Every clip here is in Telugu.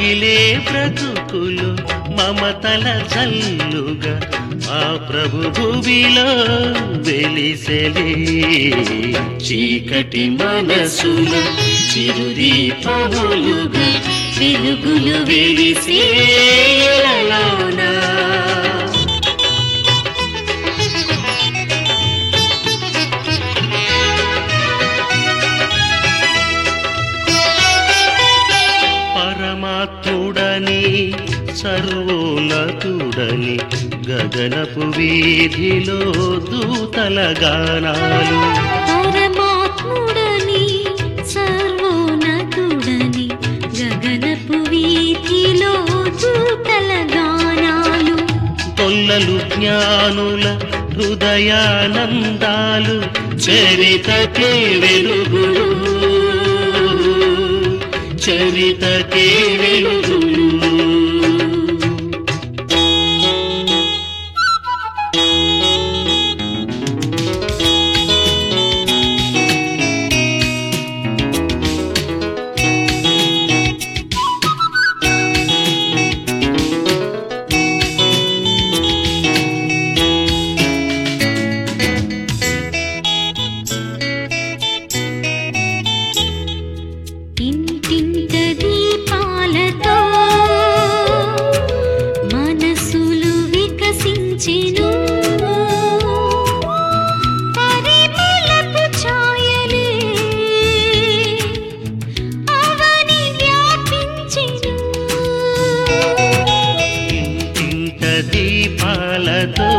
రగిలే బ్రతుకులు మమతల జల్లుగా ఆ ప్రభు భూమిలో వెలిసెలే చీకటి మనసుల చిరుదీపములుగా వెలుగులు వెలిసేలలోనా పరమాత్ముడని సర్వోన్నతుడని గగనపు వీధిలో దూతల గానాలు పరమాత్ముడని సర్వోన్నతుడని గగనపు వీధిలో దూతల గానాలు తొల్లలు జ్ఞానుల హృదయానందాలు చరితకే వెలుగులు చరితకే వెలుగులు ఇంటింట దీపాలతో మనసులు వికసించెను పరిమళపు ఛాయలే అవని వ్యాపించెను ఇంటింట దీపాలతో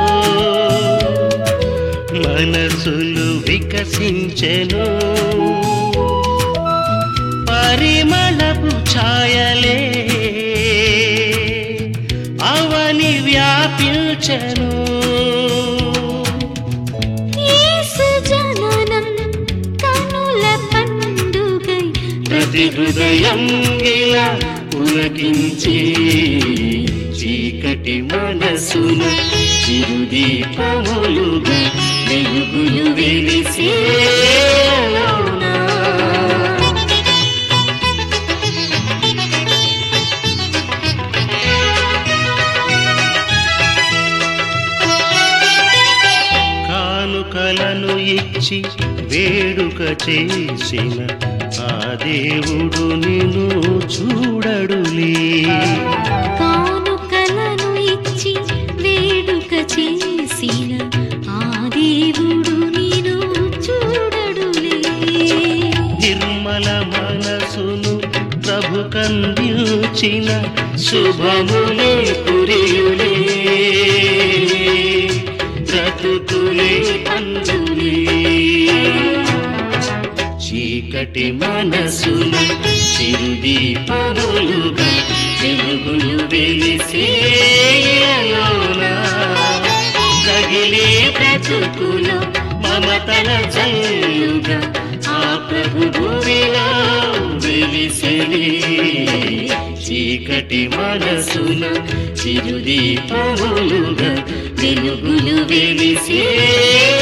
మనసులు వికసించెను పరిమళపు ఛాయలే అవని వ్యాపించెను యేసు జననం కనుల పండుగై ప్రతి హృదయం ఇలా పులకించి చీకటి మనసున చిరుదీపములుగా వెలుగులు వెలిసేలోనా కానుకలను ఇచ్చి వేడుక చేసిన ఆ దేవుడు నిన్ను చూడడులే కానుకలను ఇచ్చి వేడుక చేసిన ఆ దేవుడు నేను చూడడులే నిర్మల మనసును ప్రభు కందించిన శుభములే కురియులే బ్రతుకులే పందులే చీకటి మనసున చిరుదీపములుగా వెలుగులు వెలిసేయలోనా రగిలే బ్రతుకులో మమతల జల్లుగా ఆ ప్రభు భూమిలో వెలిసెలే చీకటి మనసున చిరుదీపములుగా వెలుగులు వెలిసే